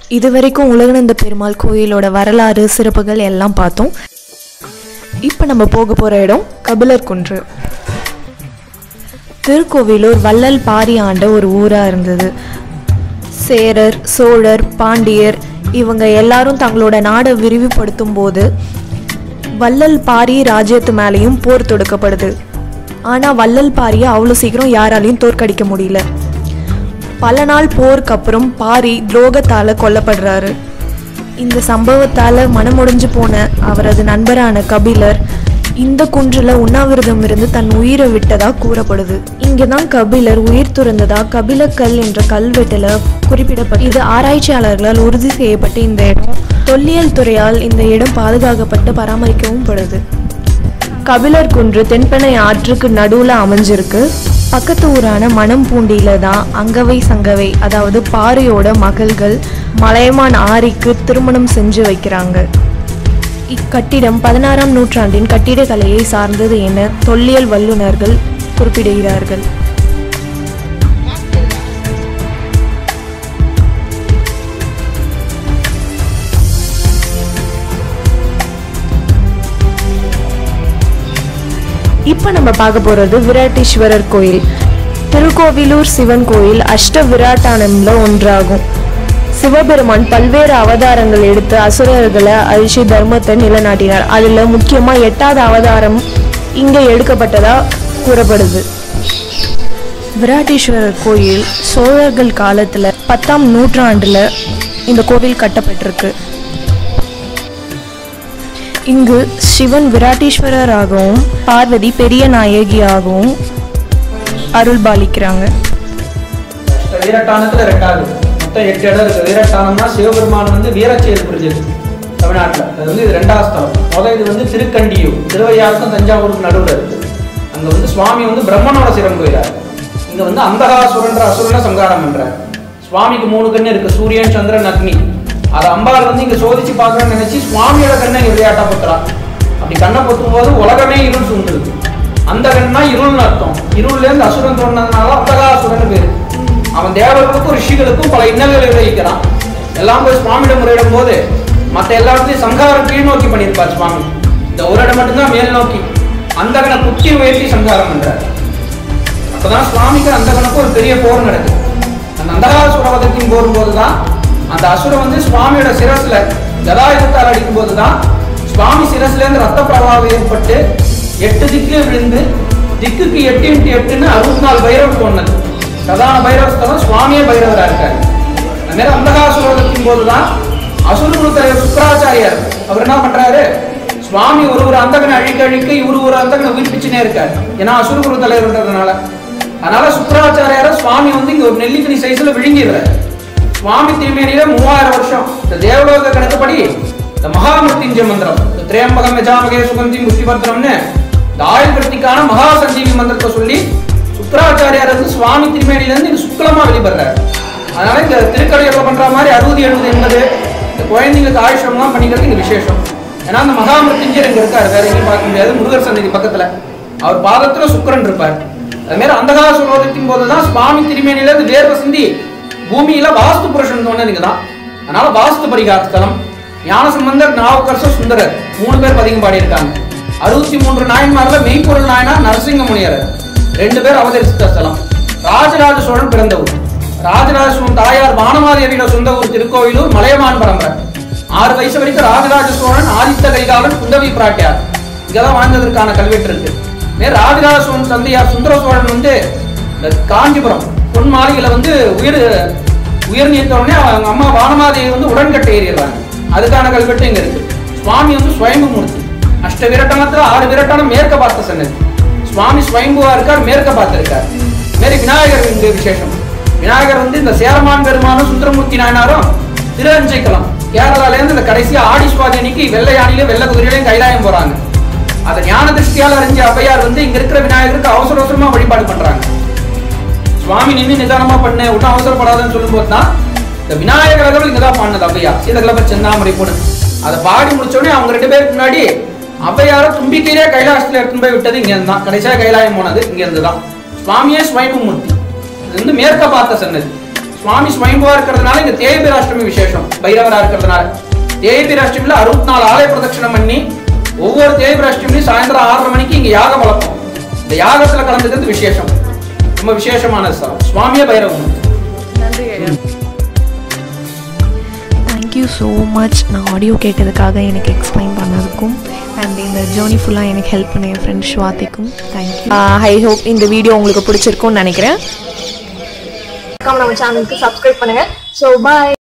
இதுவரைக்கும் உலகநந்த பெருமாள் கோயிலோட வரலாறு சிறப்புகள் எல்லாம் பார்த்தோம் இப்போ நம்ம போக போகிற இடம் கபிலர் குன்று திருக்கோவிலூர் வள்ளல் பாரி ஆண்ட ஒரு ஊராக இருந்தது சேரர் சோழர் பாண்டியர் இவங்க எல்லாரும் தங்களோட நாடை விரிவுபடுத்தும் போது வள்ளல் பாரி ராஜ்யத்து மேலேயும் போர் தொடுக்கப்படுது ஆனால் வள்ளல் பாரியை அவ்வளோ சீக்கிரம் யாராலையும் தோற்கடிக்க முடியல பல நாள் போருக்கு அப்புறம் பாரி துரோகத்தால் கொல்லப்படுறாரு இந்த சம்பவத்தால் மனமுடைஞ்சு போன அவரது நண்பரான கபிலர் இந்த குன்றில் உண்ணாவிரதம் இருந்து தன் உயிரை விட்டதா கூறப்படுது இங்கே தான் கபிலர் உயிர் துறந்ததா கபிலக்கல் என்ற கல்வெட்டில் குறிப்பிடப்பட்டு இது ஆராய்ச்சியாளர்களால் உறுதி செய்யப்பட்டு இந்த இடம் தொல்லியல் துறையால் இந்த இடம் பாதுகாக்கப்பட்டு பராமரிக்கவும் படுது கபிலர் குன்று தென்பெண்ணை ஆற்றுக்கு நடுவில் அமைஞ்சிருக்கு பக்கத்து ஊரான மணம்பூண்டியில தான் அங்கவை சங்கவை அதாவது பாரியோட மகள்கள் மலையமான் ஆரிக்கு திருமணம் செஞ்சு வைக்கிறாங்க இக்கட்டிடம் பதினாறாம் நூற்றாண்டின் கட்டிடக்கலையை சார்ந்தது என தொல்லியல் வல்லுநர்கள் குறிப்பிடுகிறார்கள் இப்போ நம்ம பார்க்க போகிறது விராட்டீஸ்வரர் கோயில் திருக்கோவிலூர் சிவன் கோயில் அஷ்ட விராட்டானம்ல ஒன்றாகும் சிவபெருமான் பல்வேறு அவதாரங்கள் எடுத்து அசுரர்களை அழிச்சு தர்மத்தை நிலைநாட்டினார் அதில் முக்கியமாக எட்டாவது அவதாரம் இங்கே எடுக்கப்பட்டதா கூறப்படுது விராட்டீஸ்வரர் கோயில் சோழர்கள் காலத்தில் பத்தாம் நூற்றாண்டில் இந்த கோவில் கட்டப்பட்டிருக்கு இங்கு சிவன் விராட்டீஸ்வரராகவும் பார்வதி பெரிய நாயகியாகவும் அருள்பாலிக்கிறாங்க இந்த வீரட்டானத்துல ரெண்டாவது மொத்தம் எட்டு இடம் இருக்கு வீரட்டானம்னா சிவபெருமான் வந்து வீரச்செயல் புரிஞ்சது தமிழ்நாட்டுல அது வந்து இது ரெண்டாவது ஸ்தலம் முதல் இது வந்து திருக்கண்டியூர் திருவையாருக்கும் தஞ்சாவூருக்கும் நடுவுல இருக்கு அங்க வந்து சுவாமி வந்து பிரம்மனோட சிரம் போயிறாரு இங்க வந்து அந்தகாசுரன்ற அசுரனை சங்காரம் பண்றாரு சுவாமிக்கு மூணு கண்ணு இருக்கு சூரியன் சந்திரன் அக்னி அது அம்பாள் வந்து இங்க சோதிச்சு பார்க்கறேன்னு நினைச்சு சுவாமியோட கண்ணை இங்க விளையாட்டா பொத்துறா அப்படி கண்ணை பொத்தும் போது உலகமே இருள் சூழ்ந்துருக்கு அந்த கண்ணா இருள்னு அர்த்தம் இருள்ல இருந்து அசுரன் தோணுனதுனால அந்தகாசுரன் பேரு அவன் தேவர்களுக்கும் ரிஷிகளுக்கும் பல இன்னல்களை விளைவிக்கிறான் எல்லாம் போய் சுவாமியிடம் முறையிடும் போது மற்ற எல்லாத்தையும் சங்காரம் கீழ் நோக்கி பண்ணியிருப்பார் சுவாமி இந்த ஒரு இடம் மட்டும்தான் மேல் நோக்கி அந்த கண குத்தி உயர்த்தி சங்காரம் பண்றார் அப்பதான் சுவாமிக்கு அந்த கணக்கு ஒரு பெரிய போர் நடக்குது அந்த அந்தகாசுர வதத்தின் போரும் தான் அந்த அசுரம் வந்து சுவாமியோட சிரஸ்ல கதாயுதத்தால் அடிக்கும் போதுதான் சுவாமி சிரஸ்ல இருந்து ரத்த பிரவாகம் ஏற்பட்டு எட்டு திக்கு விழுந்து திக்குக்கு எட்டு இன்ட்டு எட்டுன்னு அறுபத்தி நாலு பைரவர் தோணுது பிரதான பைரவ ஸ்தலம் சுவாமியே பைரவரா இருக்காரு அந்த மாதிரி அந்தகாசுர வதத்தின் போதுதான் அசுரகுரு தலைவர் சுக்கராச்சாரியார் அவர் என்ன பண்றாரு சுவாமி ஒரு ஒரு அந்தகனை அழிக்க அழிக்க இவரு ஒரு அந்தகனை உயிர்ப்பிச்சுனே இருக்காரு ஏன்னா அசுரகுரு தலைவர்ன்றதுனால அதனால சுக்கராச்சாரியார சுவாமி வந்து இங்க ஒரு நெல்லிக்கனி சைஸ்ல விழுங்கிடுறாரு சுவாமி திருமேனியில மூவாயிரம் வருஷம் இந்த தேவலோக கணக்குப்படி இந்த மகாமிருத்யுஞ்சய மந்திரம் இந்த திரையம்பகம் யஜாமகே சுகந்தி முஷ்டிபத்திரம்னு இந்த ஆயுள் விருத்திக்கான மகா சஞ்சீவி மந்திரத்தை சொல்லி சுக்கராச்சாரியார் வந்து சுவாமி திருமேனியில இருந்து இது சுக்லமா வெளிப்படுறாரு அதனால இந்த திருக்கடையில பண்ற மாதிரி அறுபது எழுபது எண்பது இந்த குழந்தைங்களுக்கு ஆயுஷம்லாம் பண்ணிக்கிறது இங்க விசேஷம் ஏன்னா அந்த மகாமிருத்யுஞ்சர் இங்க இருக்காரு வேற எங்கேயும் பார்க்க முடியாது முருகர் சன்னதி பக்கத்துல அவர் பாதத்துல சுக்கிரன் இருப்பார் அது மாதிரி அந்தகாசுரோதத்தின் போதுதான் சுவாமி திருமேனில இருந்து வேர்வை சிந்தி பூமியில வாஸ்து புருஷன் தோணுதுங்க தான் அதனால வாஸ்து பரிகார ஸ்தலம் ஞானசம்பந்தர் நாவுக்கரசர் சுந்தரர் மூணு பேர் பதிகம் பாடியிருக்காங்க அறுபத்தி மூன்று நாயன்மார்ல மெய்ப்பொருள் நாயனார் நரசிங்க முனியர் ரெண்டு பேர் அவதரித்த ஸ்தலம் ராஜராஜ சோழன் பிறந்த ஊர் ராஜராஜ சோழன் தாயார் வானமாதேவியோட சொந்த ஊர் திருக்கோவிலூர் மலையமான் பரம்பரை ஆறு வயசு வரைக்கும் ராஜராஜ சோழன் ஆதித்த கரிகாலன் குந்தவி பிராட்டியார் இங்கதான் வாழ்ந்ததற்கான கல்வெட்டு இருக்கு நேர் ராஜராஜ சோழன் தந்தையார் சுந்தர சோழன் வந்து இந்த காஞ்சிபுரம் பொன் மாளிகையில வந்து உயிர் உயிர் நீத்த உடனே அவங்க அம்மா வானமாதேவி வந்து உடன்கட்டை ஏறிடுறாங்க அதுக்கான கல்வெட்டு இங்க இருக்கு சுவாமி வந்து ஸ்வயம்பு மூர்த்தி அஷ்ட விரட்டனத்துல ஆறு விரட்டனம் மேற்க பார்த்த சன்னதி சுவாமி ஸ்வயம்புவா இருக்கார் மேற்க பார்த்திருக்கார் மாரி விநாயகர் இங்க விசேஷம் விநாயகர் வந்து இந்த சேரமான் பெருமானும் சுந்தரமூர்த்தி நாயனாரும் திருஅஞ்சைக்கலாம் கேரளால இருந்து இந்த கடைசியா ஆடி சுவாதி அன்னைக்கு வெள்ளை யானையில வெள்ளை குதிரையிலையும் கைலாயம் போறாங்க அதை ஞான திருஷ்டியால் அறிஞ்ச ஔவையார் வந்து இங்க இருக்கிற விநாயகருக்கு அவசர அவசரமா வழிபாடு பண்றாங்க சுவாமி நின்று நிதானமா பண்ண ஒன்றும் அவசரப்படாதுன்னு சொல்லும்போது தான் இந்த விநாயகர் அகவல் இங்க தான் பாடினது ஔவையார் சீதகலப செந்தாமரை பொண்ணு அதை பாடி முடிச்ச உடனே அவங்க ரெண்டு பேருக்கு முன்னாடி ஔவையார தும்பிக்கையிலே கைலாசத்துல எடுத்துன்னு போய் விட்டது இங்க இருந்து தான் கடைசியா கைலாயம் போனது இங்க இருந்து தான் சுவாமியே ஸ்வயம்பு மூர்த்தி இது வந்து மேற்க பார்த்த சன்னதி சுவாமி ஸ்வயம்புவா இருக்கிறதுனால இங்க தேய்பிராஷ்டமி விசேஷம் பைரவரா இருக்கிறதுனால தேய்பிராஷ்டமில அறுபத்தி நாலு ஆலய பிரதட்சணம் பண்ணி ஒவ்வொரு தேய்பிராஷ்டமிலையும் சாயந்தரம் ஆறரை மணிக்கு இங்க யாகம் வளர்ப்போம் இந்த யாகத்துல கலந்துக்கிறது விசேஷம் ரொம்ப விசேஷமான ஸ்தலம் சுவாமியே பைரவம் நன்றி ஐயா தேங்க்யூ ஸோ மச் நான் ஆடியோ கேட்டதுக்காக எனக்கு எக்ஸ்பிளைன் பண்ணதுக்கும் அண்ட் இந்த ஜேர்னி ஃபுல்லாக எனக்கு ஹெல்ப் பண்ண என் ஃப்ரெண்ட் ஸ்வாதிக்கும் தேங்க்யூ ஐ ஹோப் இந்த வீடியோ உங்களுக்கு பிடிச்சிருக்கும்னு நினைக்கிறேன் நம்ம சேனலுக்கு சப்ஸ்கிரைப் பண்ணுங்கள் ஸோ பாய்